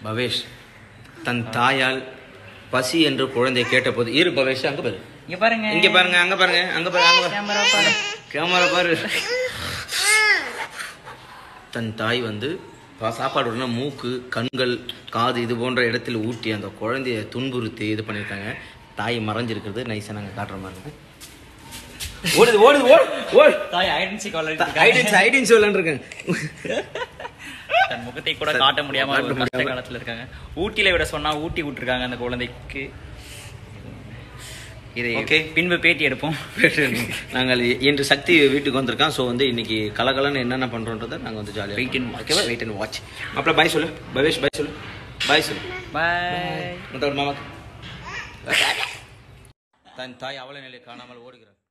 பவேஷ் தன் தாயால் பசி என்று குழந்தை கேட்டபோது இரு பவேஷ் அங்க பாரு இங்க பாருங்க இங்க பாருங்க அங்க பாருங்க அங்க பாருங்க அங்க பாருங்க கேமரா பாரு கேமரா பாரு தன் தாய் வந்து பா- சாப்பாடு உடனே மூக்கு கண்கள் காது இது போன்ற இடத்தில் ஊட்டி அந்த குழந்தைய துன்புறுத்தி இது பண்ணியிருக்காங்க தாய் மறைஞ்சிருக்கிறது நைஸாக நாங்கள் காட்டுற மாதிரி இருக்கு. ஓடுது ஓடுது ஓடு ஓடு தாய் ஐடென்சி காலர் ஐடென்ஸ் ஐடென்ஸ் விளாண்டுருக்கேன் தன் முகத்தை கூட காட்ட முடியாம காட்ட ஒரு கஷ்ட முடியாம. காலத்துல இருக்காங்க ஊட்டில விட சொன்னா ஊட்டி விட்டுருக்காங்க அந்த குழந்தைக்கு இதை Okay. பின்பு பேட்டி எடுப்போம் நாங்கள் இன்று சக்தி வீட்டுக்கு வந்திருக்கோம் ஸோ வந்து இன்னைக்கு கலகலன்னு என்னென்ன பண்ணுறோன்றதை நாங்கள் வந்து ஜாலியாக Wait and watch. ஓகேவா வெயிட் அண்ட் வாட்ச் அப்புறம் பாய் சொல்லு பவேஷ் பாய் சொல்லு பாய் சொல்லு பாய் மற்றவர் மாமா தன் தாய் அவல நிலை காணாமல் ஓடுகிறார்